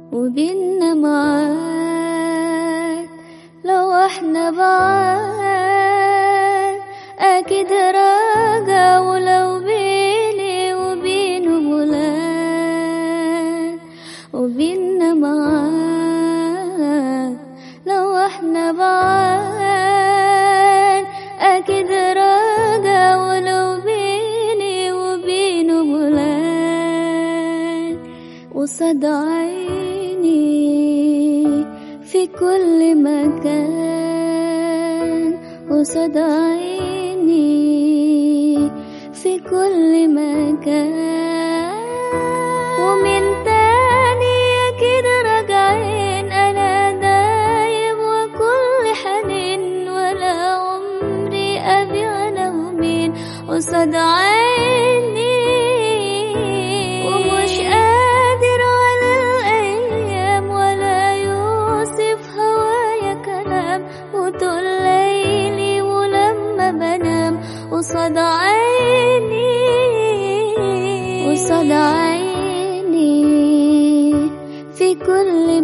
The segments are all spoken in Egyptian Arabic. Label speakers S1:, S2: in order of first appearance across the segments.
S1: وبيننا معاد لو احنا بعاد اكيد راجع ولو بيني وبينه بلاد وبيننا معاد لو احنا بعاد اكيد راجع ولو بيني وبينه بلاد وصد عيني في كل مكان وصد عيني في كل مكان ومن تاني أكيد راجعين أنا دايم وكل حنين ولا عمري أبيع أنا ومين قصاد عيني ومش قادر على الأيام ولا يوصف هوايا كلام وطول ليلي ولما بنام قصاد عيني قصاد عيني في كل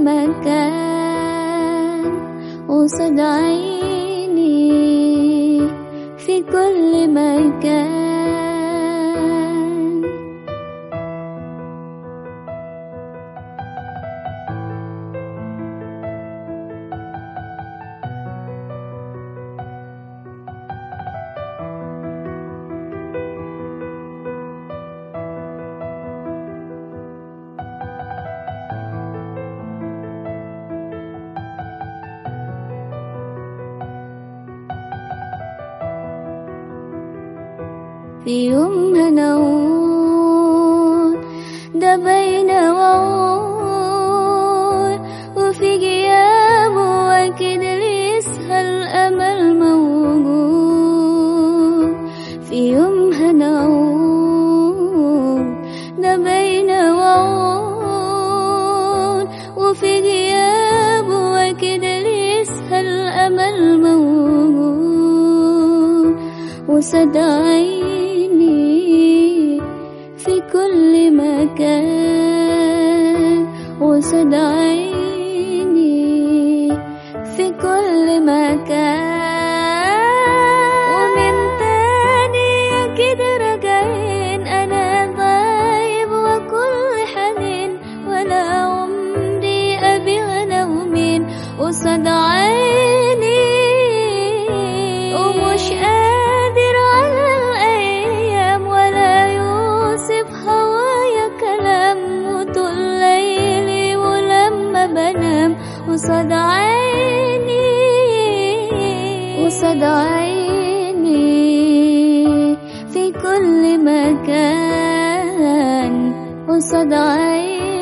S1: مكان قصاد عيني في كل مكان في يوم هنقول ده بين وعود وفي غيابه أكيد لسه الأمل موجود في يوم هنقول ده بين وعود وفي غيابه أكيد لسه الأمل موجود وصدى عيني في كل مكان وصدى عيني في كل مكان ومن تاني أكيد راجعين أنا غايب وكل حنين ولا عمري أبيع أنا ومين قصاد عيني ومش قادر على الأيام ولا يوصف هوايا كلام وطول ليلي ولما بنام قصاد عيني قصاد عيني في كل مكان قصاد عيني